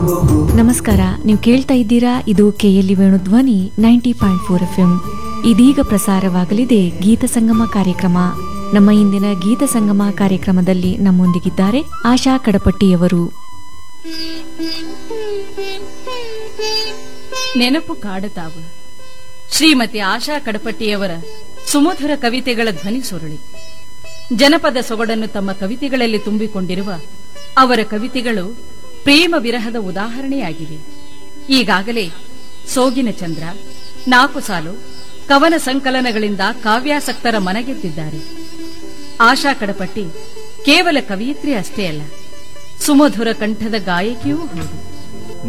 ನಮಸ್ಕಾರ ನೀವು ಕೇಳ್ತಾ ಇದ್ದೀರಾ ಇದು KLE Venu Dhwani ninety point four F M ಇದೀಗ ಪ್ರಸಾರವಾಗಲಿದೆ ಗೀತ ಸಂಗಮ ಕಾರ್ಯಕ್ರಮ ನಮ್ಮ ಇಂದಿನ ಗೀತ ಸಂಗಮ ಕಾರ್ಯಕ್ರಮದಲ್ಲಿ ನಮ್ಮೊಂದಿಗಿದ್ದಾರೆ ಆಶಾ ಕಡಪಟ್ಟಿಯವರು ನೆನಪು ಕಾಡತಾವು ಶ್ರೀಮತಿ ಆಶಾ ಕಡಪಟ್ಟಿಯವರ ಸುಮಧುರ ಕವಿತೆಗಳ ಧ್ವನಿ ಸುರುಳಿ ಜನಪದ ಸೊಗಡನ್ನು ತಮ್ಮ ಕವಿತೆಗಳಲ್ಲಿ ತುಂಬಿಕೊಂಡಿರುವ ಅವರ ಕವಿತೆಗಳು ಪ್ರೇಮ ವಿರಹದ ಉದಾಹರಣೆಯಾಗಿವೆ ಈಗಾಗಲೇ ಸೋಗಿನ ಚಂದ್ರ ನಾಲ್ಕು ಸಾಲು ಕವನ ಸಂಕಲನಗಳಿಂದ ಕಾವ್ಯಾಸಕ್ತರ ಮನಗೆದ್ದಿದ್ದಾರೆ ಆಶಾ ಕಡಪಟ್ಟಿ ಕೇವಲ ಕವಿಯತ್ರಿ ಅಷ್ಟೇ ಅಲ್ಲ ಸುಮಧುರ ಕಂಠದ ಗಾಯಕಿಯೂ ಹೌದು